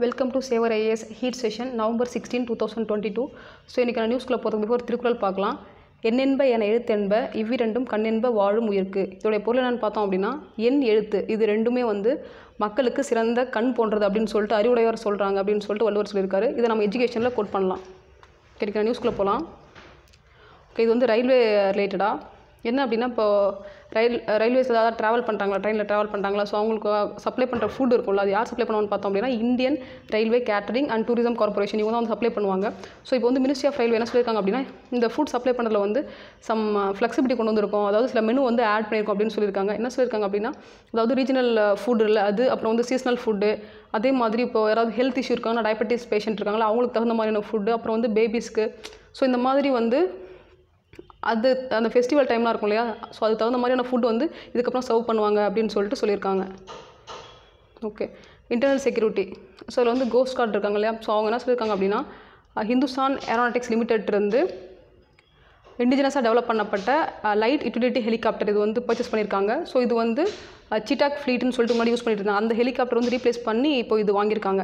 welcome to saver IAS heat session November sixteen two thousand twenty two so இன்றைக்கி நான் நியூஸ்குள்ளே போகிறதுக்கு before Thirukkural பார்க்கலாம் எண்ணென்ப என எழுத்தென்ப இவ்விரண்டும் கண்ணென்ப வாழும் உயிர்க்கு இதோடைய பொருள் என்னென்னு பார்த்தோம் அப்படின்னா எண் எழுத்து இது ரெண்டுமே வந்து மக்களுக்கு சிறந்த கண் போன்றது அப்படின்னு சொல்லிட்டு அறிவுடையவர் சொல்கிறாங்க அப்படின்னு சொல்லிட்டு வள்ளுவர் சொல்லியிருக்காரு இதை நம்ம எஜுகேஷனில் கோட் பண்ணலாம் கிடைக்கிற நியூஸ்குள்ளே போகலாம் ஓகே இது வந்து ரயில்வே ரிலேட்டடாக என்ன அப்படின்னா இப்போ ரயில் ரயில்வேஸ் ஏதாவது ட்ராவல் பண்ணுறாங்களா ட்ரெயினில் ட்ராவல் பண்ணுறாங்களா ஸோ அவங்களுக்கு சப்ளை பண்ணுற ஃபுட் இருக்கும்ல அது யார் சப்ளை பண்ணுவான்னு பார்த்தோம் அப்படின்னா Indian railway catering and tourism corporation இவங்க தான் வந்து சப்ளை பண்ணுவாங்க ஸோ இப்போ வந்து மினிஸ்ட்ரி ஆஃப் ரயில்வே என்ன சொல்லியிருக்காங்க அப்படின்னா இந்த ஃபுட் சப்ளை பண்ணுறதுல வந்து சம் ஃப்ளெக்சிபிலிட்டி கொண்டு வந்திருக்கோம் அதாவது சில மெனு வந்து ஆட் பண்ணியிருக்கோம் அப்படின்னு சொல்லியிருக்காங்க என்ன சொல்லியிருக்காங்க அப்படின்னா அதாவது ரீஜனல் ஃபுட் இல்லை அது அப்புறம் வந்து சீசனல் ஃபுட்டு அதே மாதிரி இப்போ யாராவது ஹெல்த் இஷ்யூ இருக்காங்க டயபெட்டிஸ் பேஷண்ட் இருக்காங்களா அவங்களுக்கு தகுந்த மாதிரியான ஃபுட்டு அப்புறம் வந்து பேபிஸ்க்கு ஸோ இந்த மாதிரி வந்து அது அந்த ஃபெஸ்டிவல் டைம்லாம் இருக்கும் இல்லையா ஸோ அதுக்கு தகுந்த மாதிரியான ஃபுட் வந்து இதுக்கப்புறம் சர்வ் பண்ணுவாங்க அப்படின்னு சொல்லிட்டு சொல்லியிருக்காங்க ஓகே இன்டர்னல் செக்யூரிட்டி ஸோ இதில் வந்து கோஸ்ட் கார்டு இருக்காங்க இல்லையா ஸோ அவங்க என்ன சொல்லியிருக்காங்க அப்படின்னா ஹிந்துஸ்தான் ஏரோநாட்டிக்ஸ் லிமிடெட் இருந்து இண்டிஜினஸாக டெவலப் பண்ணப்பட்ட லைட் யூட்டிலிட்டி ஹெலிகாப்டர் இது வந்து பர்ச்சேஸ் பண்ணியிருக்காங்க ஸோ இது வந்து சிட்டாக் ஃப்ளீட்னு சொல்லிட்டு முன்னாடி யூஸ் பண்ணிட்டு இருந்தாங்க அந்த ஹெலிகாப்டர் வந்து ரீப்ளேஸ் பண்ணி இப்போ இது வாங்கியிருக்காங்க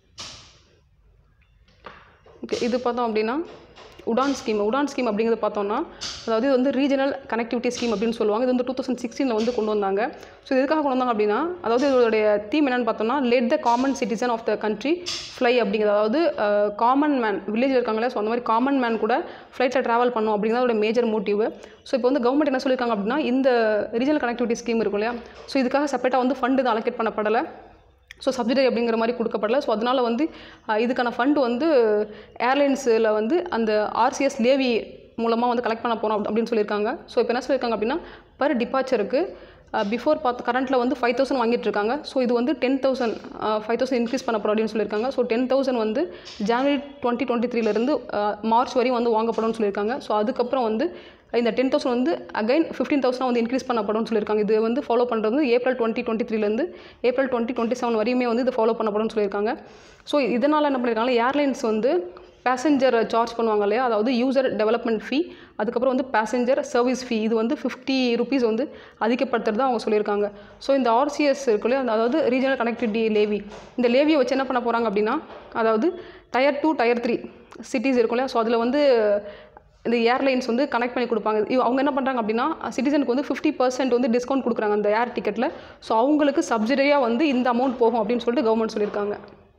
ஓகே இது பார்த்தோம் அப்படின்னா உடான் ஸ்கீம் உடான் ஸ்கீம் அப்படிங்கிறது பார்த்தோம்னா அதாவது இது வந்து ரீஜனல் கனெக்டிவிட்டி ஸ்கீம் அப்படின்னு சொல்லுவாங்க இது வந்து டூ தௌசண்ட் சிக்ஸ்டீனில் வந்து கொண்டு வந்தாங்க ஸோ இது எதுக்காக கொண்டு வந்தாங்க அப்படின்னா அதாவது இதோடைய தீம் என்னென்னு பார்த்தோம்னா let the common citizen of the country fly அப்படிங்கிறது அதாவது காமன் மேன் வில்லேஜில் இருக்காங்களே ஸோ அந்த மாதிரி காமன் மேன் கூட ஃப்ளைட்டில் ட்ராவல் பண்ணும் அப்படிங்கிறது அதோட மேஜர் மோட்டிவ் ஸோ இப்போ வந்து கவர்மெண்ட் என்ன சொல்லியிருக்காங்க அப்படின்னா இந்த ரீஜனல் கனெக்டிவிட்டி ஸ்கீம் இருக்கும் இல்லையா ஸோ இதுக்காக செப்பரேட்டாக வந்து ஃபண்டு தான் அலோகேட் பண்ணப்படலை ஸோ சப்சிடரி அப்படிங்கிற மாதிரி கொடுக்கப்படல ஸோ அதனால் வந்து இதுக்கான ஃபண்டு வந்து ஏர்லைன்ஸில் வந்து அந்த ஆர்சிஎஸ் லேவி மூலமாக வந்து கலெக்ட் பண்ண போகிறோம் அப்படின்னு சொல்லியிருக்காங்க ஸோ இப்போ என்ன சொல்லியிருக்காங்க அப்படின்னா பர் டிபார்ச்சருக்கு பிஃபோர் பார்த்து கரண்ட்டில் வந்து ஃபைவ் தௌசண்ட் வாங்கிட்டு இருக்காங்க ஸோ இது வந்து ten thousand five thousand increase பண்ண போகிறோம் அப்படின்னு சொல்லியிருக்காங்க ஸோ டென் தௌசண்ட் வந்து ஜனவரி டுவெண்ட்டி டுவெண்ட்டி த்ரீலேருந்து மார்ச் வரையும் வந்து வாங்கப்படும்னு சொல்லியிருக்காங்க ஸோ அதுக்கப்புறம் வந்து இந்த டென் தௌசண்ட் வந்து அகைன் ஃபிஃப்டீன் தௌசண்ட் வந்து இன்க்ரீஸ் பண்ணப்படும்னு சொல்லியிருக்காங்க இது வந்து ஃபாலோ பண்ணுறது வந்து ஏப்ரல் டுவெண்ட்டி டுவெண்ட்டி த்ரீலேருந்து ஏப்ரல் டுவெண்ட்டி டுவெண்ட்டி செவன் வரையுமே வந்து இது ஃபாலோ பண்ணப்படும்னு சொல்லியிருக்காங்க ஸோ இதனால் என்ன பண்ணியிருக்காங்க ஏர்லைன்ஸ் வந்து பேசஞ்சர் சார்ஜ் பண்ணுவாங்க இல்லையா அதாவது யூசர் டெவலப்மெண்ட் ஃபீ அதுக்கப்புறம் வந்து பேசஞ்சர் சர்வீஸ் ஃபீ இது வந்து ஃபிஃப்டி ருபீஸ் வந்து அதிகப்படுத்துறதா அவங்க சொல்லியிருக்காங்க ஸோ இந்த ஆர்சிஎஸ் இருக்கு இல்லையா அதாவது ரீஜனல் கனெக்டிவிட்டி லேவி இந்த லேவியை வச்சு என்ன பண்ண போகிறாங்க அப்படின்னா அதாவது tier two tier three cities இருக்கும் இல்லையா ஸோ அதில் வந்து இந்த ஏர்லைன்ஸ் வந்து கனெக்ட் பண்ணி கொடுப்பாங்க அவங்க என்ன பண்ணுறாங்க அப்படின்னா சிட்டிசனுக்கு வந்து ஃபிஃப்டி பர்சன்ட் வந்து டிஸ்கவுண்ட் கொடுக்குறாங்க அந்த ஏர் டிக்கெட்டில் ஸோ அவங்களுக்கு சப்சிடரியாக வந்து இந்த அமௌண்ட் போகும் அப்படின்னு சொல்லிட்டு கவர்மெண்ட் சொல்லியிருக்காங்க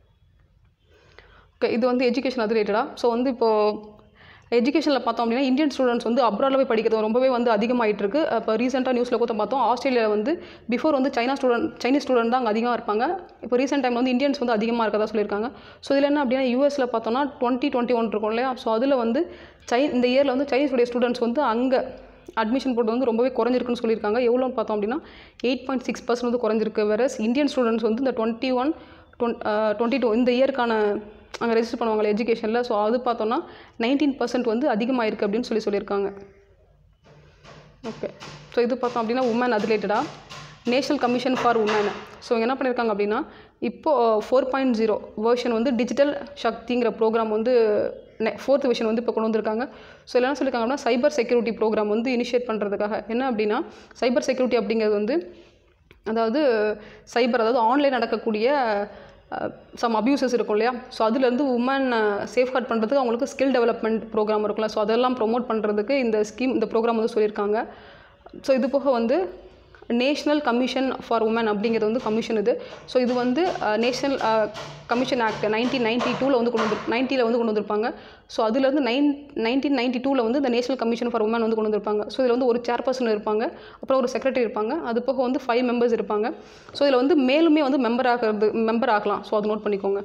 ஓகே இது வந்து எஜுகேஷன் அது ரிலேட்டடாக ஸோ வந்து இப்போது எஜுகேஷனில் பார்த்தோம் அப்படின்னா இந்தியன் ஸ்டூடெண்ட்ஸ் வந்து அப்ராடில் போய் படிக்கிறது ரொம்பவே வந்து அதிகமாகிட்டு இருக்கு இப்போ ரீசெண்டாக நியூஸில் கூட பார்த்தோம் ஆஸ்திரேலியா வந்து பிஃபோர் வந்து சைனா ஸ்டூடெண்ட் சைனீஸ் ஸ்டூடெண்ட் தான் அங்கே அதிகமாக இருப்பாங்க இப்போ ரீசெண்ட் டைமில் வந்து இந்தியன்ஸ் வந்து அதிகமாக இருக்கதா சொல்லியிருக்காங்க ஸோ இதில் என்ன அப்படின்னா யூஎஸில் பார்த்தோம்னா டுவெண்ட்டி டுவெண்ட்டி ஒன் இருக்கும் இல்லையா ஸோ அதில் வந்து சை இந்த இயரில் வந்து சைனீஸுடைய ஸ்டூடெண்ட்ஸ் வந்து அங்கே அட்மிஷன் போட்டு வந்து ரொம்பவே குறைஞ்சிருக்குன்னு சொல்லியிருக்காங்க எவ்வளோன்னு பார்த்தோம் அப்படின்னா எயிட் பாயிண்ட் சிக்ஸ் பர்சன்ட் வந்து குறைஞ்சிருக்கு வேறு இந்தியன் ஸ்டூடெண்ட்ஸ் வந்து இந்த டுவெண்ட்டி ஒன் டுவெண்ட்டி டூ இந்த இயருக்கான அங்கே ரெஜிஸ்டர் பண்ணுவாங்க எஜுகேஷனில் ஸோ அது பார்த்தோன்னா நைன்டீன் பர்சன்ட் வந்து அதிகமாக இருக்குது அப்படின்னு சொல்லி சொல்லியிருக்காங்க ஓகே ஸோ இது பார்த்தோம் அப்படின்னா உமன் அது ரிலேட்டடாக national commission for woman so என்ன பண்ணியிருக்காங்க அப்படின்னா இப்போது ஃபோர் பாயிண்ட் ஜீரோ வேர்ஷன் வந்து டிஜிட்டல் சக்திங்கிற ப்ரோக்ராம் வந்து ஃபோர்த் விஷன் வந்து இப்போ கொண்டு வந்திருக்காங்க ஸோ என்ன சொல்லியிருக்காங்க அப்படின்னா சைபர் செக்யூரிட்டி ப்ரோக்ராம் வந்து இனிஷியேட் பண்ணுறதுக்காக என்ன அப்படின்னா சைபர் செக்யூரிட்டி அப்படிங்கிறது வந்து அதாவது சைபர் அதாவது ஆன்லைன் நடக்கக்கூடிய சம் அப்யூசஸ் இருக்கும் இல்லையா ஸோ அதுலேருந்து உமன் சேஃப்கார்ட் பண்ணுறதுக்கு அவங்களுக்கு ஸ்கில் டெவலப்மெண்ட் ப்ரோக்ராம் இருக்குல்ல ஸோ அதெல்லாம் ப்ரொமோட் பண்ணுறதுக்கு இந்த ஸ்கீம் இந்த ப்ரோக்ராம் வந்து சொல்லியிருக்காங்க ஸோ இது போக வந்து நேஷ்னல் கமிஷன் ஃபார் உமன் அப்படிங்கிறது வந்து கமிஷன் இது ஸோ இது வந்து national commission act nineteen ninety டூவில் வந்து கொண்டு வந்து நைன்ட்டியில் வந்து கொண்டு வந்திருப்பாங்க ஸோ அதுலேருந்து நைன் நைன்டீன் நைன்ட்டி டூவில் வந்து இந்த நேஷனல் கமிஷன் ஃபார் உமன் வந்து கொண்டு வந்திருப்பாங்க ஸோ இதில் வந்து ஒரு சேர்பர்சன் இருப்பாங்க அப்புறம் ஒரு செக்ரட்டரி இருப்பாங்க அது போக வந்து ஃபைவ் மெம்பர்ஸ் இருப்பாங்க ஸோ இதில் வந்து மேலுமே வந்து மெம்பர் ஆகிறது மெம்பர் ஆகலாம் ஸோ அது நோட் பண்ணிக்கோங்க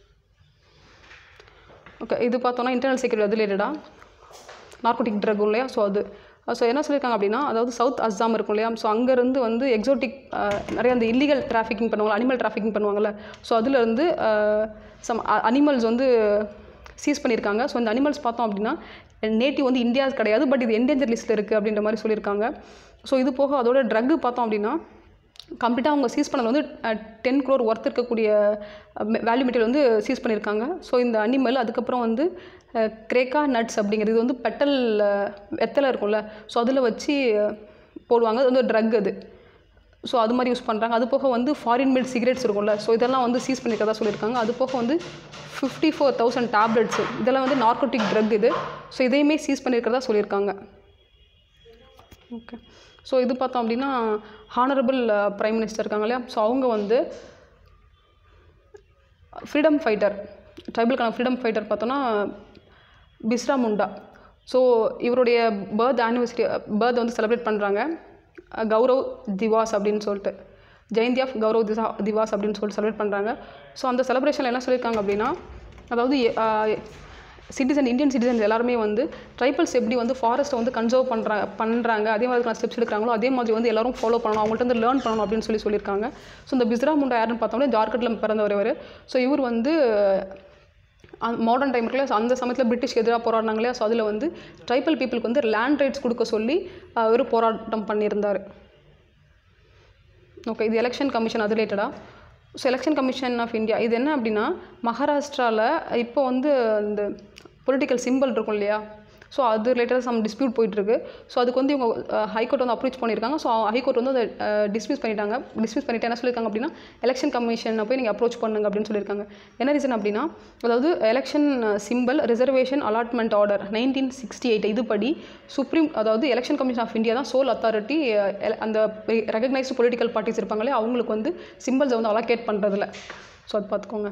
ஓகே இது பார்த்தோன்னா இன்டர்னல் செக்யூரிட்டி அது ரிலேட்டடாக நார்கோட்டிக் ட்ரக் இல்லையா ஸோ அது ஸோ என்ன சொல்லியிருக்காங்க அப்படின்னா அதாவது சவுத் அஸ்ஸாம் இருக்கும் இல்லையா ஸோ அங்கேருந்து வந்து எக்ஸோட்டிக் நிறைய அந்த இல்லீகல் டிராஃபிக்கிங் பண்ணுவாங்க அனிமல் டிராஃபிக்கிங் பண்ணுவாங்கள்ல ஸோ அதுலேருந்து சம் அனிமல்ஸ் வந்து சீஸ் பண்ணியிருக்காங்க ஸோ இந்த அனிமல்ஸ் பார்த்தோம் அப்படின்னா நேட்டிவ் வந்து இந்தியா கிடையாது பட் இது என்டேஞ்சர் லிஸ்ட்டில் இருக்குது அப்படின்ற மாதிரி சொல்லியிருக்காங்க ஸோ இது போக அதோட ட்ரக்கு பார்த்தோம் அப்படின்னா கம்ப்ளீட்டாக அவங்க சீஸ் பண்ணது வந்து டென் க்ரோர் ஒர்த் இருக்கக்கூடிய வேல்யூ மெட்டீரியல் வந்து சீஸ் பண்ணியிருக்காங்க ஸோ இந்த அனிமல் அதுக்கப்புறம் வந்து கிரேக்கா நட்ஸ் அப்படிங்கிறது இது வந்து பெட்டல் வெத்தலை இருக்கும்ல ஸோ அதில் வச்சு போடுவாங்க அது வந்து ட்ரக் அது ஸோ அது மாதிரி யூஸ் பண்ணுறாங்க அது போக வந்து ஃபாரின் மேட் சிகரெட்ஸ் இருக்கும்ல ஸோ இதெல்லாம் வந்து சீஸ் பண்ணிக்கிறதா சொல்லியிருக்காங்க அது போக வந்து ஃபிஃப்டி ஃபோர் தௌசண்ட் டேப்லெட்ஸ் இதெல்லாம் வந்து நார்கோட்டிக் ட்ரக் இது ஸோ இதையுமே சீஸ் பண்ணியிருக்கிறதா சொல்லியிருக்காங்க ஓகே ஸோ இது பார்த்தோம் அப்படின்னா ஹானரபிள் பிரைம் மினிஸ்டர் இருக்காங்க இல்லையா ஸோ அவங்க வந்து ஃப்ரீடம் ஃபைட்டர் ட்ரைபலுக்கான ஃப்ரீடம் ஃபைட்டர் பார்த்தோன்னா பிஸ்ரா முண்டா ஸோ இவருடைய பர்த் ஆனிவர்சரி பர்த் வந்து செலிப்ரேட் பண்ணுறாங்க கௌரவ் திவாஸ் அப்படின்னு சொல்லிட்டு ஜெயந்தி ஆஃப் கௌரவ் திசா திவாஸ் அப்படின்னு சொல்லிட்டு செலிப்ரேட் பண்ணுறாங்க ஸோ அந்த செலிப்ரேஷனில் என்ன சொல்லியிருக்காங்க அப்படின்னா அதாவது சிட்டிசன் இந்தியன் சிட்டிசன்ஸ் எல்லாருமே வந்து ட்ரைபல்ஸ் எப்படி வந்து ஃபாரஸ்ட்டை வந்து கன்சர்வ் பண்ணுறா பண்ணுறாங்க அதே மாதிரி ஸ்டெப்ஸ் எடுக்கிறாங்களோ அதே மாதிரி வந்து எல்லாரும் ஃபாலோ பண்ணணும் அவங்கள்ட்ட வந்து லேர்ன் பண்ணணும் அப்படின்னு சொல்லி சொல்லியிருக்காங்க ஸோ இந்த பிஸ்ரா முண்டா யாருன்னு பார்த்தோம்னா ஜார்க்கண்டில் பிறந்தவர் இவர் ஸோ இவர் வந்து மாடர்ன் டைம் இருக்குல்ல ஸோ அந்த சமயத்தில் பிரிட்டிஷ்க்கு எதிராக போராடினாங்க இல்லையா ஸோ அதில் வந்து ட்ரைபல் பீப்புளுக்கு வந்து லேண்ட் ரைட்ஸ் கொடுக்க சொல்லி அவர் போராட்டம் பண்ணியிருந்தார் ஓகே இது எலெக்ஷன் கமிஷன் அது ரிலேட்டடாக so election commission of India இது என்ன அப்படின்னா மகாராஷ்டிராவில் இப்போ வந்து இந்த பொலிட்டிக்கல் சிம்பிள் இருக்கும் இல்லையா ஸோ அது ரிலேட்டடாக சம் டிஸ்பியூட் போயிட்டுருக்கு ஸோ அதுக்கு வந்து இவங்க ஹைகோர்ட் வந்து அப்ரோச் பண்ணியிருக்காங்க ஸோ ஹைகோர்ட் வந்து அதை டிஸ்மிஸ் பண்ணிட்டாங்க டிஸ்மிஸ் பண்ணிட்டு என்ன சொல்லியிருக்காங்க அப்படின்னா எலெக்ஷன் கமிஷனை போய் நீங்கள் அப்ரோச் பண்ணுங்க அப்படின்னு சொல்லியிருக்காங்க என்ன ரீசன் அப்படின்னா அதாவது election symbol reservation allotment order nineteen sixty eight இதுபடி சுப்ரீம் அதாவது எலெக்ஷன் கமிஷன் ஆஃப் இந்தியா தான் சோல் அத்தாரிட்டி அந்த ரெகக்னைஸ்டு பொலிட்டிக்கல் பார்ட்டிஸ் இருப்பாங்களே அவங்களுக்கு வந்து சிம்பிள்ஸை வந்து அலோகேட் பண்ணுறதில்ல ஸோ அது பார்த்துக்கோங்க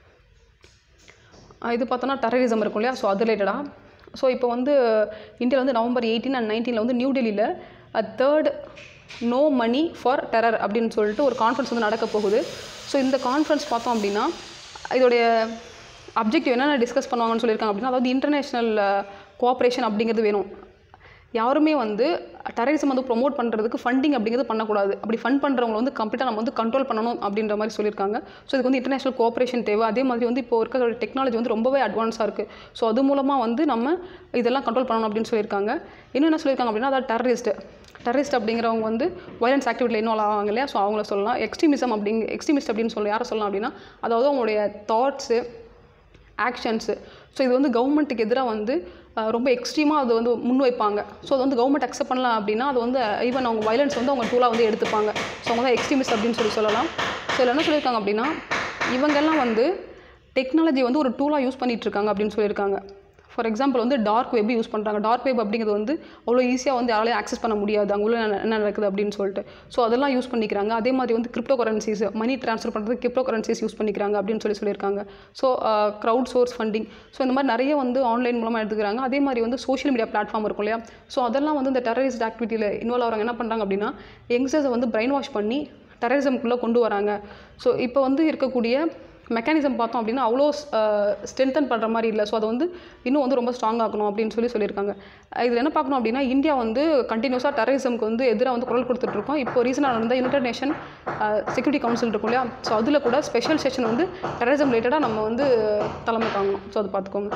இது பார்த்தோன்னா டெரரிசம் இருக்கும் இல்லையா ஸோ அது ரிலேட்டடாக ஸோ இப்போ வந்து இந்தியாவில் வந்து நவம்பர் எயிட்டீன் அண்ட் நைன்டீனில் வந்து நியூ டெல்லியில் third no money for terror அப்படின்னு சொல்லிட்டு ஒரு கான்ஃபரன்ஸ் வந்து நடக்க போகுது ஸோ இந்த கான்ஃபரன்ஸ் பார்த்தோம் அப்படின்னா இதோடைய அப்ஜெக்டிவ் என்னென்ன டிஸ்கஸ் பண்ணுவாங்கன்னு சொல்லியிருக்காங்க அப்படின்னா அதாவது இன்டர்நேஷ்னல் கோஆப்ரேஷன் அப்படிங்கிறது வேணும் யாருமே வந்து டெரரிசம் வந்து ப்ரொமோட் பண்ணுறதுக்கு ஃபண்டிங் அப்படிங்கிறது பண்ணக்கூடாது அப்படி ஃபண்ட் பண்ணுறவங்க வந்து கம்ப்ளீட்டாக நம்ம வந்து கண்ட்ரோல் பண்ணணும் அப்படின்ற மாதிரி சொல்லியிருக்காங்க ஸோ இதுக்கு வந்து இன்டர்நேஷனல் கோஆப்ரேஷன் தேவை அதே மாதிரி வந்து இப்போ இருக்கிற டெக்னாலஜி வந்து ரொம்பவே அட்வான்ஸாக இருக்குது ஸோ அது மூலமாக வந்து நம்ம இதெல்லாம் கண்ட்ரோல் பண்ணணும் அப்படின்னு சொல்லியிருக்காங்க இன்னும் என்ன சொல்லியிருக்காங்க அப்படின்னா அதாவது டெரரிஸ்ட் டெரரிஸ்ட் அப்படிங்கிறவங்க வந்து வயலன்ஸ் ஆக்டிவிட்டியில் இன்வால்வ் ஆவாங்க இல்லையா ஸோ அவங்கள சொல்லலாம் எக்ஸ்ட்ரீமிசம் அப்படிங்க எக்ஸ்ட்ரீமிஸ்ட் அப்படின்னு சொல்லி யாரை சொல்லலாம் அப்படின்னா அதாவது அவங்களுடைய தாட்ஸு ஆக்ஷன்ஸு ஸோ இது வந்து கவர்மெண்ட்டுக்கு எதிராக வந்து ரொம்ப எக்ஸ்ட்ரீமாக அது வந்து முன் வைப்பாங்க ஸோ அது வந்து கவர்மெண்ட் அக்செப்ட் பண்ணலாம் அப்படின்னா அது வந்து ஈவன் அவங்க வயலன்ஸ் வந்து அவங்க டூலாக வந்து எடுத்துப்பாங்க ஸோ அவங்க தான் எக்ஸ்ட்ரீமிஸ்ட் அப்படின்னு சொல்லி சொல்லலாம் ஸோ இதில் என்ன சொல்லியிருக்காங்க அப்படின்னா இவங்கெல்லாம் வந்து டெக்னாலஜி வந்து ஒரு டூலாக யூஸ் பண்ணிகிட்டு இருக்காங்க அப்படின்னு சொல்லியிருக்காங்க ஃபார் எக்ஸாம்பிள் வந்து டார்க் வெப் யூஸ் பண்ணுறாங்க டார்க் வெப் அப்படிங்கிறது வந்து அவ்வளோ ஈஸியாக வந்து யாராலையும் ஆக்சஸ் பண்ண முடியாது அங்கே உள்ள என்ன நடக்குது அப்படின்னு சொல்லிட்டு ஸோ அதெல்லாம் யூஸ் பண்ணிக்கிறாங்க அதே மாதிரி வந்து கிரிப்டோ கரன்சிஸ் மணி ட்ரான்ஸ்ஃபர் பண்ணுறதுக்கு கிரிப்டோ கரன்சிஸ் யூஸ் பண்ணிக்கிறாங்க அப்படின்னு சொல்லி சொல்லியிருக்காங்க so crowd source funding so இந்த மாதிரி நிறைய வந்து ஆன்லைன் மூலமாக எடுத்துக்கிறாங்க அதே மாதிரி வந்து சோஷியல் மீடியா பிளாட்ஃபார்ம் இருக்கும் இல்லையா ஸோ அதெல்லாம் வந்து இந்த டெரரிஸ்ட் ஆக்டிவிட்டியில் இன்வால்வ் ஆகிறாங்க என்ன பண்ணுறாங்க அப்படின்னா யங்ஸ்டர்ஸை வந்து பிரெயின் வாஷ் பண்ணி டெரரிசம்குள்ளே கொண்டு வராங்க ஸோ இப்போ வந்து இருக்கக்கூடிய மெக்கானிசம் பார்த்தோம் அப்படின்னா அவ்வளோ ஸ்ட்ரென்தன் பண்ணுற மாதிரி இல்லை ஸோ அதை வந்து இன்னும் வந்து ரொம்ப ஸ்ட்ராங் ஆகணும் அப்படின்னு சொல்லி சொல்லியிருக்காங்க இதில் என்ன பார்க்கணும் அப்படின்னா இந்தியா வந்து கண்டினியூஸாக டெரரிசம்க்கு வந்து எதிராக வந்து குரல் கொடுத்துட்ருக்கோம் இப்போ ரீசனாக நடந்த யுனைடட் நேஷன் செக்யூரிட்டி கவுன்சில் இருக்கும் இல்லையா ஸோ அதில் கூட ஸ்பெஷல் செஷன் வந்து டெரரிசம் ரிலேட்டடாக நம்ம வந்து தலைமை தாங்கணும் ஸோ அதை பார்த்துக்கோங்க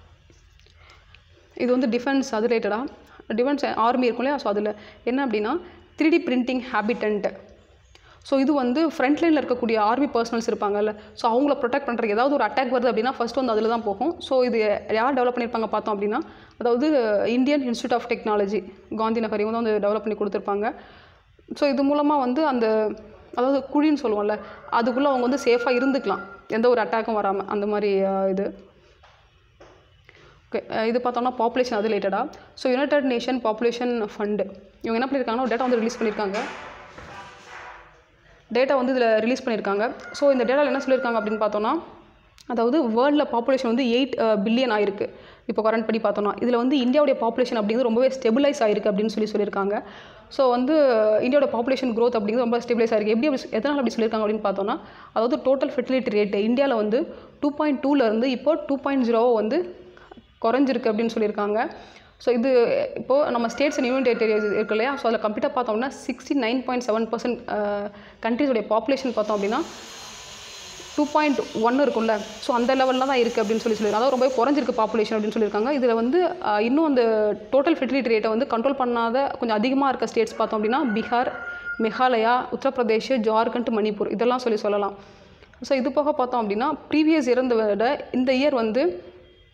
இது வந்து டிஃபென்ஸ் அது ரிலேட்டடாக டிஃபென்ஸ் ஆர்மி இருக்கும் இல்லையா ஸோ அதில் என்ன அப்படின்னா three D printing habitat so இது வந்து ஃப்ரண்ட் லைனில் இருக்கக்கூடிய ஆர்மி பர்சனல்ஸ் இருப்பாங்கல்ல ஸோ அவங்கள ப்ரொடெக்ட் பண்ணுறதுக்கு ஏதாவது ஒரு அட்டாக் வருது அப்படின்னா ஃபஸ்ட் வந்து அதில் தான் போகும் ஸோ இது யார் டெவலப் பண்ணியிருப்பாங்க பார்த்தோம் அப்படின்னா அதாவது Indian institute of technology Gandhi Nagar இவங்க தான் வந்து டெவலப் பண்ணி கொடுத்துருப்பாங்க ஸோ இது மூலமாக வந்து அந்த அதாவது குழின்னு சொல்லுவோம்ல அதுக்குள்ளே அவங்க வந்து சேஃபாக இருந்துக்கலாம் எந்த ஒரு அட்டாக்கும் வராமல் அந்த மாதிரி இது ஓகே இது பார்த்தோம்னா பாப்புலேஷன் அது ரிலேட்டடாக so united nation population fund இவங்க என்ன பண்ணியிருக்காங்கன்னா ஒரு டேட்டா வந்து ரிலீஸ் பண்ணியிருக்காங்க டேட்டா வந்து இதில் ரிலீஸ் பண்ணியிருக்காங்க ஸோ இந்த டேட்டாவில் என்ன சொல்லியிருக்காங்க அப்படின்னு பார்த்தோன்னா அதாவது வேர்ல்டில் பாப்புலேஷன் வந்து எயிட் பில்லியன் ஆயிருக்கு இப்போ கரண்ட் படி பார்த்தோன்னா இதில் வந்து இந்தியாவுடைய பாப்புலேஷன் அப்படிங்கிறது ரொம்பவே ஸ்டெபிளைஸ் ஆயிருக்கு அப்படின்னு சொல்லி சொல்லியிருக்காங்க ஸோ வந்து இந்தியாவோட பாப்புலேஷன் க்ரோத் அப்படிங்கிறது ரொம்ப ஸ்டெபிளைஸ் ஆயிருக்கு எப்படி அப்படி எதனால் அப்படி சொல்லியிருக்காங்க அப்படின்னு பார்த்தோன்னா அதாவது டோட்டல் ஃபெர்டிலிட்டி ரேட்டு இந்தியாவில் வந்து டூ பாயிண்ட் டூலேருந்து இப்போ டூ பாயிண்ட் ஜீரோவை வந்து குறைஞ்சிருக்கு அப்படின்னு சொல்லியிருக்காங்க ஸோ இது இப்போது நம்ம ஸ்டேட்ஸ் அண்ட் யூனியன் டெரிட்டரிஸ் இருக்கு இல்லையா ஸோ அதில் கம்ப்ளீட்டாக பார்த்தோம்னா sixty nine point seven percent கண்ட்ரிஸோடைய பாப்புலேஷன் பார்த்தோம் அப்படின்னா டூ பாயிண்ட் ஒன் இருக்கும்ல ஸோ அந்த லெவலில் தான் இருக்குது அப்படின்னு சொல்லி சொல்லியிருக்காங்க அதாவது ரொம்ப குறைஞ்சிருக்கு பாப்புலேஷன் அப்படின்னு சொல்லியிருக்காங்க இதில் வந்து இன்னும் அந்த டோட்டல் ஃபெர்டிலிட்டி ரேட்டை வந்து கண்ட்ரோல் பண்ணாத கொஞ்சம் அதிகமாக இருக்க ஸ்டேட்ஸ் பார்த்தோம் அப்படின்னா பீகார் மேகாலயா உத்தரப்பிரதேஷ் ஜார்க்கண்ட் மணிப்பூர் இதெல்லாம் சொல்லி சொல்லலாம் ஸோ இது போக பார்த்தோம் அப்படின்னா ப்ரீவியஸ் இயர் விட இந்த இயர் வந்து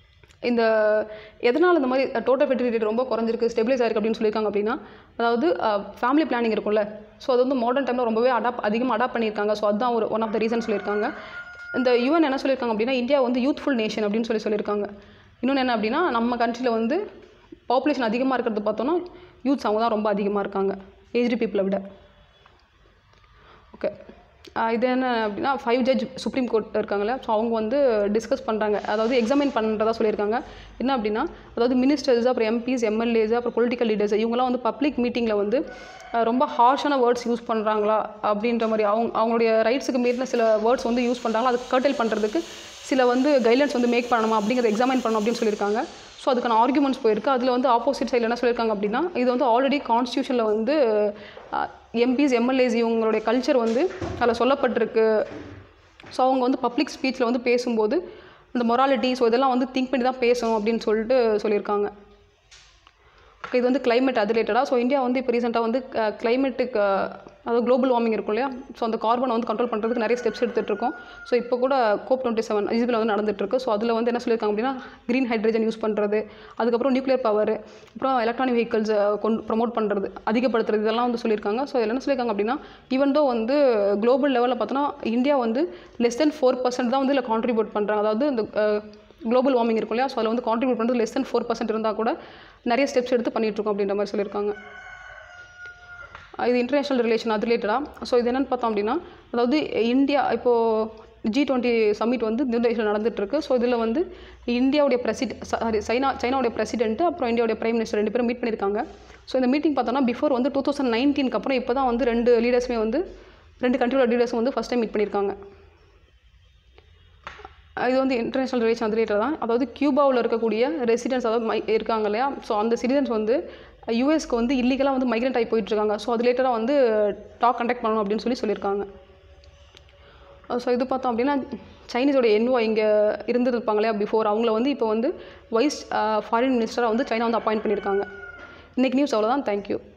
இந்த எதனால் இந்த மாதிரி டோட்டல் ஃபெர்டிலிட்டி ரேட் ரொம்ப குறைஞ்சிருக்கு ஸ்டெபிலைஸ் ஆயிருக்கு அப்படின்னு சொல்லியிருக்காங்க அப்படின்னா அதாவது ஃபேமிலி பிளானிங் இருக்கும்ல ஸோ அது வந்து மாடர்ன் டைமில் ரொம்பவே அடாப்ட் அதிகமாக அடாப்ட் பண்ணியிருக்காங்க ஸோ அதுதான் ஒரு ஒன் ஆஃப் த ரீசன் சொல்லியிருக்காங்க இந்த யூஎன் என்ன சொல்லியிருக்காங்க அப்படின்னா இந்தியா வந்து யூத்ஃபுல் நேஷன் அப்படின்னு சொல்லி சொல்லியிருக்காங்க இன்னொன்று என்ன அப்படின்னா நம்ம கண்ட்ரியில் வந்து பாப்புலேஷன் அதிகமாக இருக்கிறது பார்த்தோன்னா யூத்ஸ் அவங்க தான் ரொம்ப அதிகமாக இருக்காங்க ஏஜ்டு பீப்புளை விட ஓகே இது என்ன அப்படின்னா ஃபைவ் ஜட்ஜ் சுப்ரீம் கோர்ட் இருக்காங்கல்ல ஸோ அவங்க வந்து டிஸ்கஸ் பண்ணுறாங்க அதாவது எக்ஸாமின் பண்ணுறதா சொல்லியிருக்காங்க என்ன அப்படின்னா அதாவது மினிஸ்டர்ஸ் அப்புறம் எம்பிஸ் எம்எல்ஏஸ் அப்புறம் பொலிட்டிக்கல் லீடர்ஸ் இவங்கெல்லாம் வந்து பப்ளிக் மீட்டிங்கில் வந்து அஹ், ரொம்ப ஹார்ஷான வேர்ட்ஸ் யூஸ் பண்ணுறாங்களா அப்படின்ற மாதிரி அவங்க அவங்களுடைய ரைட்ஸுக்கு மீறின சில வேர்ட்ஸ் வந்து யூஸ் பண்ணுறாங்களா அது கர்டல் பண்ணுறதுக்கு சில வந்து கைட்லைன்ஸ் வந்து மேக் பண்ணணுமா அப்படிங்கிறத எக்ஸாமின் பண்ணணும் அப்படின்னு சொல்லியிருக்காங்க ஸோ அதுக்கான ஆர்குமெண்ட்ஸ் போயிருக்கு அதில் வந்து ஆப்போசிட் சைடில் என்ன சொல்லியிருக்காங்க அப்படின்னா இது வந்து ஆல்ரெடி கான்ஸ்டியூஷனில் வந்து எம்பிஸ் எம்எல்ஏஸ் இவங்களுடைய கல்ச்சர் வந்து அதில் சொல்லப்பட்டிருக்கு ஸோ அவங்க வந்து பப்ளிக் ஸ்பீச்சில் வந்து பேசும்போது இந்த மொராலிட்டி ஸோ இதெல்லாம் வந்து திங்க் பண்ணி தான் பேசணும் அப்படின்னு சொல்லிட்டு சொல்லியிருக்காங்க Okay, இது வந்து climate அது ரிலேட்டடாக ஸோ இந்தியா வந்து இப்போ ரீசெண்டாக வந்து கிளைமேட்டுக்கு அதாவது குளோபல் வார்மிங் இருக்கும் இல்லையா ஸோ அந்த கார்பனை வந்து கண்ட்ரோல் பண்ணுறதுக்கு நிறைய ஸ்டெப்ஸ் எடுத்துகிட்டு இருக்கோம் ஸோ இப்போ கூட கோப் டுவெண்ட்டி செவன் இஸ்பில் வந்து நடந்துட்டுருக்கு ஸோ அதில் வந்து என்ன சொல்லியிருக்காங்க அப்படின்னா க்ரீன் ஹைட்ரஜன் யூஸ் பண்ணுறது அதுக்கப்புறம் நியூக்ளியர் பவர் அப்புறம் எலக்ட்ரானிக் வெஹிக்கல்ஸ் கொண்டு ப்ரொமோட் பண்ணுறது அதிகப்படுத்துறது இதெல்லாம் வந்து சொல்லியிருக்காங்க ஸோ இதில் என்ன சொல்லியிருக்காங்க அப்படின்னா ஈவன் தோ வந்து குளோபல் லெவலில் பார்த்தோன்னா இந்தியா வந்து லெஸ் தென் ஃபோர் பர்சன்ட் தான் வந்து இதில் கான்ட்ரிபியூட் பண்ணுறாங்க அதாவது இந்த குளோபல் வார்மிங் இருக்கும் இல்லையா ஸோ அதில் வந்து கான்ட்ரிபியூட் பண்ணுறது லெஸ் தென் ஃபோர் பர்சன்ட் இருந்தால் கூட நிறைய ஸ்டெப்ஸ் எடுத்து பண்ணிட்டு இருக்கோம் அப்படின்ற மாதிரி சொல்லியிருக்காங்க அஹ் இது இன்டர்நேஷ்னல் ரிலேஷன் அது ரிலேட்டடாக ஸோ இது என்னென்னு பார்த்தோம் அப்படின்னா அதாவது இந்தியா இப்போது ஜி டுவெண்ட்டி சம்மிட் வந்து இந்தோனேஷியா நடந்துட்டுருக்கு ஸோ இதில் வந்து இந்தியாவுடைய பிரசிட் சாரி சைனா சைனாவுடைய பிரசிடென்ட் அப்புறம் இந்தியாவுடைய பிரைம் மினிஸ்டர் ரெண்டு பேரும் மீட் பண்ணியிருக்காங்க ஸோ இந்த மீட்டிங் பார்த்தோன்னா பிஃபோர் வந்து டூ தௌசண்ட் நைன்டீனுக்கு அப்புறம் இப்போ தான் வந்து ரெண்டு லீடர்ஸுமே வந்து ரெண்டு கண்ட்ரியோட லீடர்ஸும் வந்து ஃபஸ்ட் டைம் மீட் பண்ணியிருக்காங்க இது வந்து இன்டர்நேஷனல் ரிலேஷன் அது ரிலேட்டட் தான் அதாவது கியூபாவில் இருக்கக்கூடிய ரெசிடென்ட்ஸ் அதாவது மை இருக்காங்க இல்லையா ஸோ அந்த சிட்டிசன்ஸ் வந்து யூஎஸ்க்கு வந்து இல்லீகலாக வந்து மைக்ரேட் ஆகி போயிட்டுருக்காங்க ஸோ அது ரிலேட்டடாக வந்து டாக் கண்டக்ட் பண்ணணும் அப்படின்னு சொல்லி சொல்லியிருக்காங்க ஸோ இது பார்த்தோம் அப்படின்னா சைனீஸோட என்வோ இங்கே இருந்திருப்பாங்க இல்லையா பிஃபோர் அவங்கள வந்து இப்போ வந்து வைஸ் ஃபாரின் மினிஸ்டராக வந்து சைனா வந்து அப்பாயிண்ட் பண்ணியிருக்காங்க இன்றைக்கி நியூஸ் அவ்வளோதான் தேங்க்யூ